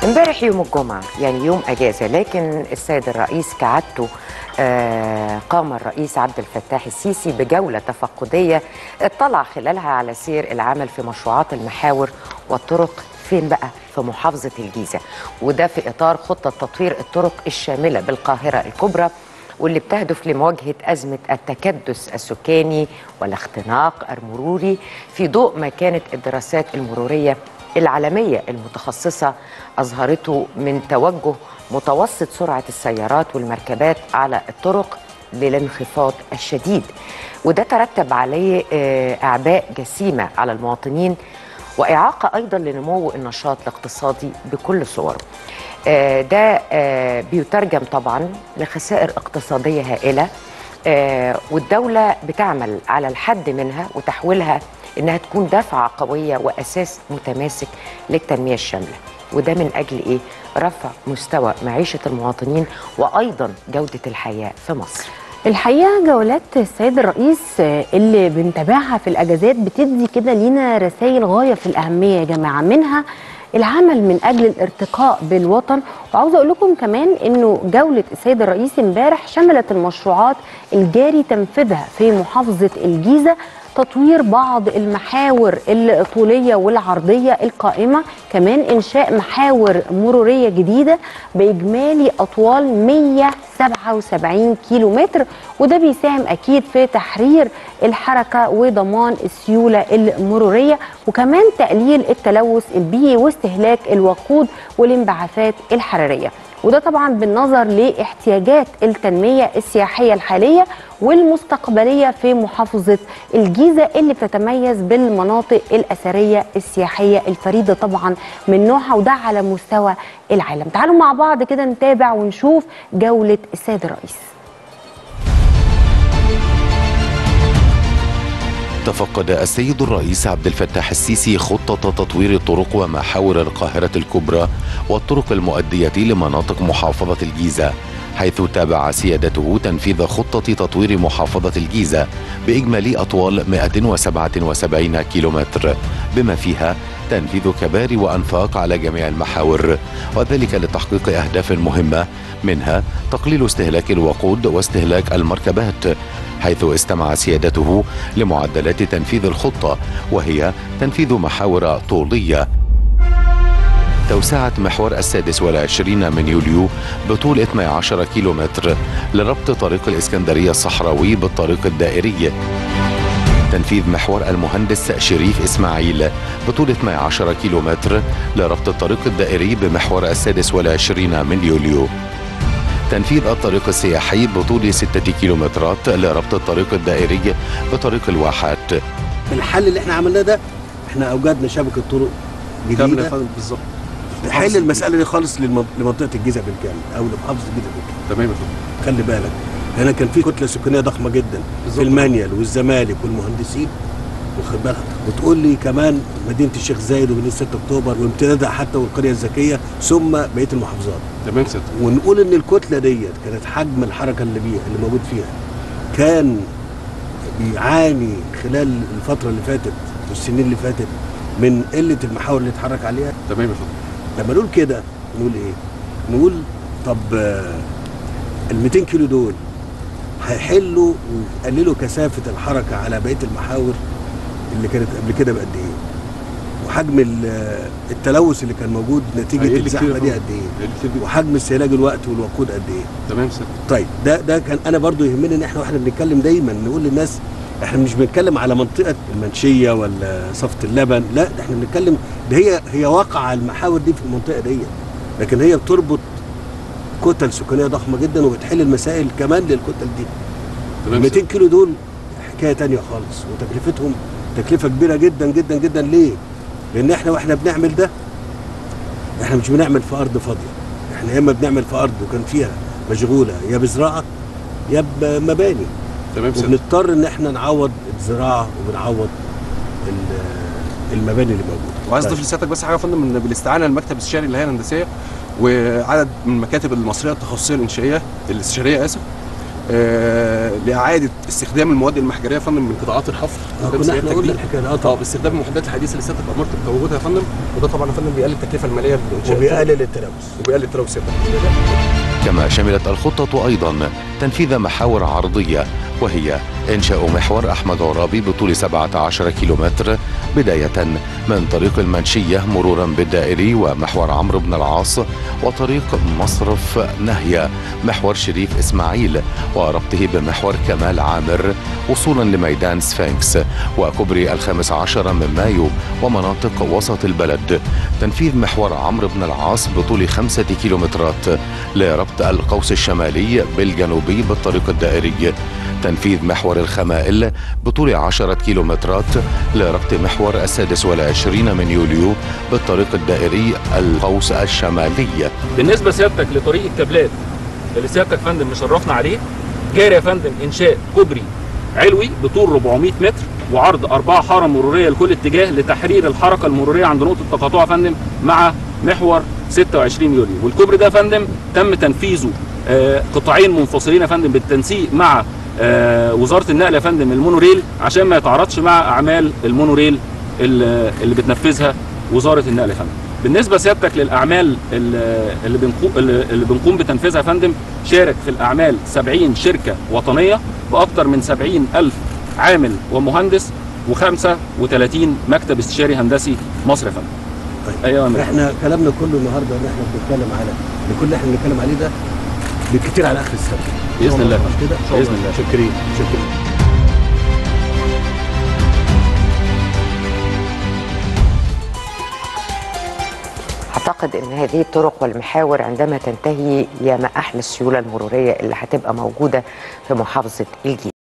امبارح يوم الجمعة يعني يوم أجازة لكن السيد الرئيس كعادته آه، قام الرئيس عبد الفتاح السيسي بجولة تفقدية اطلع خلالها على سير العمل في مشروعات المحاور والطرق فين بقى في محافظة الجيزة وده في إطار خطة تطوير الطرق الشاملة بالقاهرة الكبرى واللي بتهدف لمواجهة أزمة التكدس السكاني والاختناق المروري في ضوء ما كانت الدراسات المرورية العالمية المتخصصة أظهرته من توجه متوسط سرعة السيارات والمركبات على الطرق للانخفاض الشديد وده ترتب عليه آه، أعباء جسيمة على المواطنين وإعاقة أيضا لنمو النشاط الاقتصادي بكل صوره آه، ده آه، بيترجم طبعا لخسائر اقتصادية هائلة آه، والدولة بتعمل على الحد منها وتحويلها إنها تكون دفعة قوية وأساس متماسك للتنمية الشاملة وده من أجل إيه؟ رفع مستوى معيشة المواطنين وأيضا جودة الحياة في مصر الحقيقه جولات السيد الرئيس آه، اللي بنتابعها في الاجازات بتدي كده لينا رسائل غايه في الاهميه يا جماعه منها العمل من اجل الارتقاء بالوطن وعاوزه اقول لكم كمان انه جوله السيد الرئيس امبارح شملت المشروعات الجاري تنفيذها في محافظه الجيزه تطوير بعض المحاور الطوليه والعرضيه القائمه كمان انشاء محاور مروريه جديده باجمالي اطوال 177 كيلو متر وده بيساهم اكيد في تحرير الحركه وضمان السيوله المروريه وكمان تقليل التلوث البيئي واستهلاك الوقود والانبعاثات الحراريه وده طبعا بالنظر لاحتياجات التنميه السياحيه الحاليه والمستقبليه في محافظه الجيزه اللي بتتميز بالمناطق الاثريه السياحيه الفريده طبعا من نوعها وده على مستوى العالم تعالوا مع بعض كده نتابع ونشوف جوله السيد الرئيس تفقد السيد الرئيس عبد الفتاح السيسي خطة تطوير الطرق ومحاور القاهرة الكبرى والطرق المؤدية لمناطق محافظة الجيزة حيث تابع سيادته تنفيذ خطة تطوير محافظة الجيزة بإجمالي أطوال 177 كيلومتر بما فيها تنفيذ كباري وأنفاق على جميع المحاور وذلك لتحقيق أهداف مهمة منها تقليل استهلاك الوقود واستهلاك المركبات حيث استمع سيادته لمعدلات تنفيذ الخطة وهي تنفيذ محاور طولية توسعة محور السادس والعشرين من يوليو بطول 12 كيلومتر لربط طريق الإسكندرية الصحراوي بالطريق الدائري تنفيذ محور المهندس شريف إسماعيل بطول 12 كيلومتر لربط الطريق الدائري بمحور السادس والعشرين من يوليو تنفيذ الطريق السياحي بطول 6 كيلومترات لربط الطريق الدائري بطريق الواحات الحل اللي احنا عملناه ده احنا اوجدنا شبكه طرق كامل يا جديده فندم بالظبط تحل المساله دي خالص للم- لمنطقه الجيزه بالكامل او لمحافظه الجيزه بالكامل تمام يا فندم خلي بالك هنا كان في كتله سكانيه ضخمه جدا في بالظبط. المانيال والزمالك والمهندسين واخد بالك وتقول لي كمان مدينه الشيخ زايد ومدينه 6 اكتوبر وامتدادها حتى والقريه الذكيه ثم بقيه المحافظات تمام ست ونقول ان الكتله ديت كانت حجم الحركه اللي بيها اللي موجود فيها كان بيعاني خلال الفتره اللي فاتت والسنين اللي فاتت من قله المحاور اللي اتحرك عليها تمام يا فندم لما نقول كده نقول ايه نقول طب ال 200 كيلو دول هيحلوا ويقللوا كثافه الحركه على بقيه المحاور اللي كانت قبل كده بقد ايه وحجم ال- التلوث اللي كان موجود نتيجه هيقل كتير الزحمه يا دي فندم. قد ايه هيقل كتير جدا. وحجم استهلاك الوقت والوقود قد ايه تمام ست طيب ده ده كان انا برضو يهمني ان احنا واحنا بنتكلم دايما نقول للناس احنا مش بنتكلم على منطقه المنشيه ولا صفه اللبن لا ده احنا بنتكلم ده هي هي واقع المحاور دي في المنطقه دي لكن هي بتربط كتل سكانيه ضخمه جدا وبتحل المسائل كمان للكتل دي تمام 200 ست كيلو دول حكايه تانية خالص وتكلفتهم تكلفه كبيره جدا جدا جدا ليه؟ لان احنا واحنا بنعمل ده احنا مش بنعمل في ارض فاضيه احنا يا اما بنعمل في ارض وكان فيها مشغوله يا بزراعه يا بمباني تمام ست وبنضطر ان احنا نعوض الزراعه وبنعوض ال- المباني اللي موجوده وعايز طيب. اضيف لسيادتك بس حاجه يا فندم ان بالاستعانه المكتب الاستشاري للهيئه الهندسيه وعدد من المكاتب المصريه التخصصيه الانشائيه الاستشاريه اسف آه لاعاده استخدام المواد المحجريه يا فندم من قطاعات الحفر آه، قدام كنا احنا سيادتك قلنا دي. الحكايه دي اه اه طبعا باستخدام المعدات الحديثه اللي سيادتك امرت بتوجدها يا فندم وده طبعا يا فندم بيقلل التكلفه الماليه للإنشاء. وبيقلل التلوث وبيقلل التلوث سيادتك كما شملت الخطة أيضا تنفيذ محاور عرضية وهي إنشاء محور أحمد عرابي بطول 17 كيلومتر بداية من طريق المنشية مرورا بالدائري ومحور عمرو بن العاص وطريق مصرف نهية محور شريف إسماعيل وربطه بمحور كمال عامر وصولا لميدان سفنكس وكوبري الخامس عشر من مايو ومناطق وسط البلد تنفيذ محور عمرو بن العاص بطول خمسة كيلومترات لربط القوس الشمالي بالجنوبي بالطريق الدائري تنفيذ محور الخمائل بطول عشرة كيلومترات لربط محور السادس والعشرين من يوليو بالطريق الدائري القوس الشمالي بالنسبه سيادتك لطريق الكابلات اللي سيادتك فندم مشرفنا عليه جاري يا فندم انشاء كوبري علوي بطول 400 متر وعرض أربعة حارة مرورية لكل اتجاه لتحرير الحركة المرورية عند نقطة تقاطع يا فندم مع محور 26 يوليو والكوبري ده يا فندم تم تنفيذه آه، قطاعين منفصلين يا فندم بالتنسيق مع آه، وزارة النقل يا فندم المونوريل عشان ما يتعارضش مع أعمال المونوريل اللي اللي بتنفذها وزارة النقل يا فندم بالنسبه سيادتك للاعمال ال- اللي بنقوم اللي بنقوم بتنفيذها يا فندم شارك في الاعمال 70 شركه وطنيه باكثر من 70 الف عامل ومهندس و35 مكتب استشاري هندسي مصر يا فندم طيب. ايوه يا فندم. احنا كلامنا كله النهارده ان احنا بنتكلم على ان كل اللي احنا بنتكلم عليه ده بالكتير على اخر السنه بإذن الله. مش كده بإذن الله. شكرين شكرين اعتقد ان هذه الطرق والمحاور عندما تنتهي يا ما احلى السيوله المروريه اللي هتبقى موجوده في محافظه الجيزه